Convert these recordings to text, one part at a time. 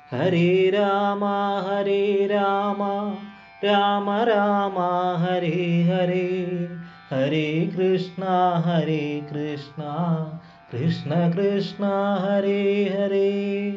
ഹരേ രാമ ഹരേ രാമ രാമ രാമ ഹരേ ഹരേ ഹരേ കൃഷ്ണ ഹരേ കൃഷ്ണ കൃഷ്ണ കൃഷ്ണ ഹരേ ഹരേ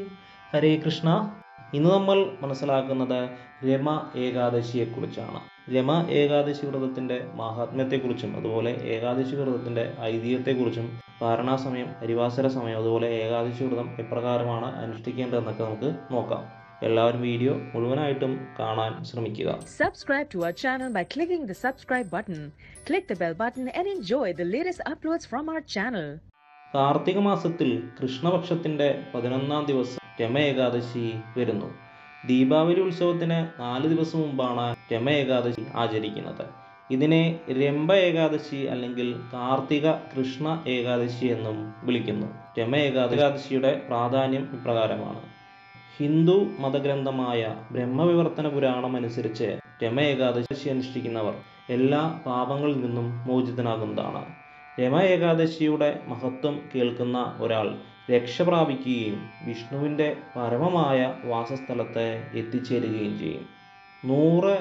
ഹരേ കൃഷ്ണ ഇന്ന് നമ്മൾ മനസ്സിലാക്കുന്നത് രമ ഏകാദശിയെക്കുറിച്ചാണ് രമ ഏകാദശി വ്രതത്തിൻ്റെ മാഹാത്മ്യത്തെക്കുറിച്ചും അതുപോലെ ഏകാദശി വ്രതത്തിൻ്റെ ഐതിഹ്യത്തെക്കുറിച്ചും പാരണാസമയം ഹരിവാസര സമയം അതുപോലെ ഏകാദശി വ്രതം എപ്രകാരമാണ് അനുഷ്ഠിക്കേണ്ടതെന്നൊക്കെ നമുക്ക് നോക്കാം എല്ലാവരും വീഡിയോ മുഴുവനായിട്ടും കാണാൻ ശ്രമിക്കുക Subscribe to our channel by clicking the subscribe button. Click the bell button and enjoy the latest uploads from our channel. Karthika മാസത്തിൽ കൃഷ്ണപക്ഷത്തിൻ്റെ പതിനൊന്നാം ദിവസം രമ ഏകാദശി വരുന്നു ദീപാവലി ഉത്സവത്തിന് നാല് ദിവസം മുമ്പാണ് രമ ഏകാദശി ആചരിക്കുന്നത് ഇതിനെ രംഭ ഏകാദശി അല്ലെങ്കിൽ കാർത്തിക കൃഷ്ണ ഏകാദശി എന്നും വിളിക്കുന്നു രമ ഏകാദശിയുടെ പ്രാധാന്യം ഇപ്രകാരമാണ് ഹിന്ദു മതഗ്രന്ഥമായ ബ്രഹ്മവിവർത്തന പുരാണം അനുസരിച്ച് രമ ഏകാദശി അനുഷ്ഠിക്കുന്നവർ എല്ലാ പാപങ്ങളിൽ നിന്നും മോചിതനാകുന്നതാണ് രമ ഏകാദശിയുടെ മഹത്വം കേൾക്കുന്ന ഒരാൾ രക്ഷ പ്രാപിക്കുകയും വിഷ്ണുവിൻ്റെ പരമമായ വാസസ്ഥലത്ത് എത്തിച്ചേരുകയും ചെയ്യും നൂറ്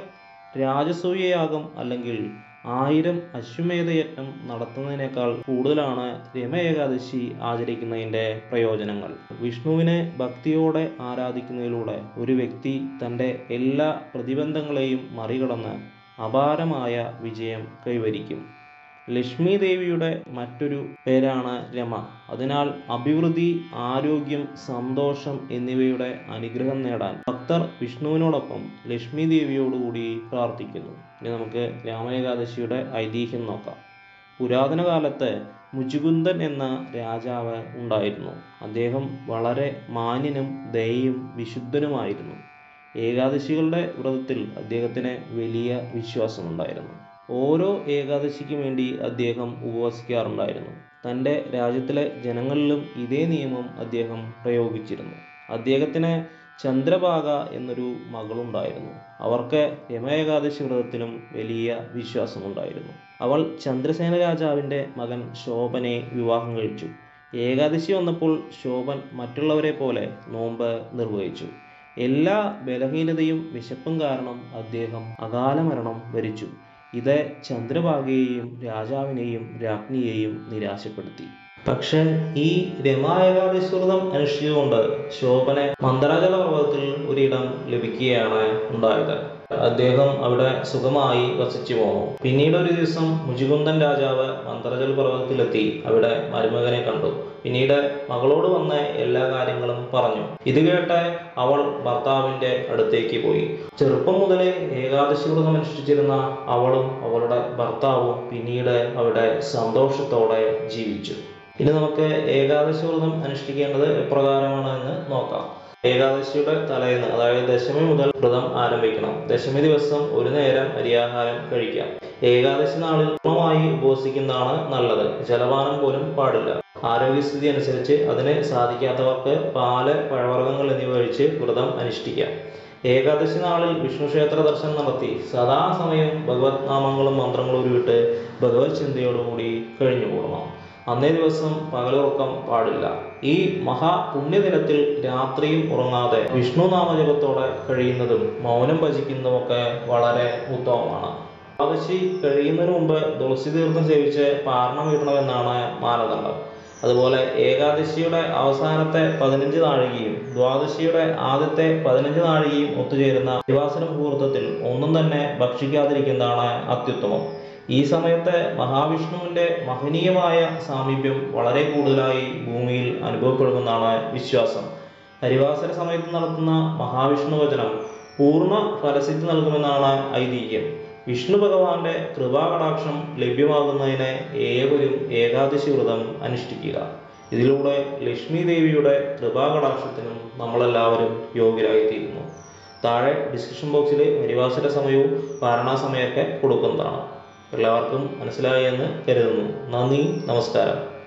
രാജസൂയയാഗം അല്ലെങ്കിൽ ആയിരം അശ്വമേധയജ്ഞം നടത്തുന്നതിനേക്കാൾ കൂടുതലാണ് രമ ഏകാദശി ആചരിക്കുന്നതിൻ്റെ പ്രയോജനങ്ങൾ വിഷ്ണുവിനെ ഭക്തിയോടെ ആരാധിക്കുന്നതിലൂടെ ഒരു വ്യക്തി തൻ്റെ എല്ലാ പ്രതിബന്ധങ്ങളെയും മറികടന്ന് അപാരമായ വിജയം കൈവരിക്കും ലക്ഷ്മി ദേവിയുടെ മറ്റൊരു പേരാണ് രമ അതിനാൽ അഭിവൃദ്ധി ആരോഗ്യം സന്തോഷം എന്നിവയുടെ അനുഗ്രഹം നേടാൻ ഭക്തർ വിഷ്ണുവിനോടൊപ്പം ലക്ഷ്മി ദേവിയോടുകൂടി പ്രാർത്ഥിക്കുന്നു ഇനി നമുക്ക് രാമേകാദശിയുടെ ഐതിഹ്യം നോക്കാം പുരാതന കാലത്ത് മുചുകുന്ദൻ എന്ന രാജാവ് ഉണ്ടായിരുന്നു അദ്ദേഹം വളരെ മാന്യനും ദയയും വിശുദ്ധനുമായിരുന്നു ഏകാദശികളുടെ വ്രതത്തിൽ അദ്ദേഹത്തിന് വലിയ വിശ്വാസമുണ്ടായിരുന്നു ഓരോ ഏകാദശിക്കും വേണ്ടി അദ്ദേഹം ഉപവസിക്കാറുണ്ടായിരുന്നു തൻ്റെ രാജ്യത്തിലെ ജനങ്ങളിലും ഇതേ നിയമം അദ്ദേഹം പ്രയോഗിച്ചിരുന്നു അദ്ദേഹത്തിന് ചന്ദ്രഭാഗ എന്നൊരു മകളുണ്ടായിരുന്നു അവർക്ക് രമ ഏകാദശി വ്രതത്തിലും വലിയ വിശ്വാസമുണ്ടായിരുന്നു അവൾ ചന്ദ്രസേന രാജാവിൻ്റെ മകൻ ശോഭനെ വിവാഹം കഴിച്ചു ഏകാദശി വന്നപ്പോൾ ശോഭൻ മറ്റുള്ളവരെ പോലെ നോമ്പ് നിർവഹിച്ചു എല്ലാ ബലഹീനതയും വിശപ്പും കാരണം അദ്ദേഹം അകാല മരണം വരിച്ചു ഇത് ചന്ദ്രഭാഗയെയും രാജാവിനെയും രാജ്ഞിയെയും നിരാശപ്പെടുത്തി പക്ഷെ ഈ രമായകാദശിവ്രതം അനുഷ്ഠിച്ചുകൊണ്ട് ശോഭന മന്ദരാജല പർവ്വതത്തിൽ ഒരിടം ലഭിക്കുകയാണ് ഉണ്ടായത് അദ്ദേഹം അവിടെ സുഖമായി വസിച്ചു പോന്നു പിന്നീട് ഒരു ദിവസം മുജുകുന്ദൻ രാജാവ് മന്ത്രജൽ പർവ്വതത്തിലെത്തി അവിടെ മരുമകനെ കണ്ടു പിന്നീട് മകളോട് വന്ന് എല്ലാ കാര്യങ്ങളും പറഞ്ഞു ഇത് കേട്ട് അവൾ ഭർത്താവിന്റെ അടുത്തേക്ക് പോയി ചെറുപ്പം മുതലേ ഏകാദശി വ്രതം അനുഷ്ഠിച്ചിരുന്ന അവളും അവളുടെ ഭർത്താവും പിന്നീട് അവിടെ സന്തോഷത്തോടെ ജീവിച്ചു ഇനി നമുക്ക് ഏകാദശി വ്രതം അനുഷ്ഠിക്കേണ്ടത് എപ്രകാരമാണ് എന്ന് നോക്കാം ഏകാദശിയുടെ തലേന്ന് അതായത് ദശമി മുതൽ വ്രതം ആരംഭിക്കണം ദശമി ദിവസം ഒരു നേരം അരിയാഹാരം കഴിക്കാം ഏകാദശി നാളിൽ പൂർണ്ണമായി ഉപവസിക്കുന്നതാണ് നല്ലത് ജലപാനം പോലും പാടില്ല ആരോഗ്യസ്ഥിതി അനുസരിച്ച് അതിന് സാധിക്കാത്തവർക്ക് പാല് പഴവർഗ്ഗങ്ങൾ എന്നിവ കഴിച്ച് വ്രതം അനുഷ്ഠിക്കാം ഏകാദശി നാളിൽ വിഷ്ണു ക്ഷേത്ര ദർശനം നടത്തി സദാസമയം ഭഗവത് നാമങ്ങളും മന്ത്രങ്ങളും ഉരുവിട്ട് ഭഗവത് ചിന്തയോടുകൂടി കഴിഞ്ഞുകൂടണം അന്നേ ദിവസം പകലുറക്കം പാടില്ല ഈ മഹാപുണ്യദിനത്തിൽ രാത്രിയും ഉറങ്ങാതെ വിഷ്ണു നാമജപത്തോടെ കഴിയുന്നതും മൗനം ഭജിക്കുന്നതുമൊക്കെ വളരെ ഉത്തമമാണ് ഏകാദശി കഴിയുന്നതിന് മുമ്പ് തുളസി തീർത്ഥം സേവിച്ച് പാരണം വീട്ടണമെന്നാണ് മാനദണ്ഡം അതുപോലെ ഏകാദശിയുടെ അവസാനത്തെ പതിനഞ്ച് നാഴികയും ദ്വാദശിയുടെ ആദ്യത്തെ പതിനഞ്ച് നാഴികയും ഒത്തുചേരുന്ന ദിവാസന മുഹൂർത്തത്തിൽ ഒന്നും തന്നെ ഭക്ഷിക്കാതിരിക്കുന്നതാണ് അത്യുത്തമം ഈ സമയത്ത് മഹാവിഷ്ണുവിൻ്റെ മഹനീയമായ സാമീപ്യം വളരെ കൂടുതലായി ഭൂമിയിൽ അനുഭവപ്പെടുമെന്നാണ് വിശ്വാസം ഹരിവാസര സമയത്ത് നടത്തുന്ന മഹാവിഷ്ണു വചനം പൂർണ്ണ ഫലസിദ്ധി നൽകുമെന്നാണ് ഐതിഹ്യം വിഷ്ണു ഭഗവാന്റെ കൃപാകടാക്ഷം ലഭ്യമാകുന്നതിന് ഏവരും ഏകാദശി വ്രതം അനുഷ്ഠിക്കുക ഇതിലൂടെ ലക്ഷ്മി ദേവിയുടെ കൃപാകടാക്ഷത്തിനും നമ്മളെല്ലാവരും യോഗ്യരായിത്തീരുന്നു താഴെ ഡിസ്ക്രിപ്ഷൻ ബോക്സിൽ ഹരിവാസര സമയവും പാരണാ സമയമൊക്കെ കൊടുക്കുന്നതാണ് എല്ലാവർക്കും മനസ്സിലായി എന്ന് കരുതുന്നു നന്ദി നമസ്കാരം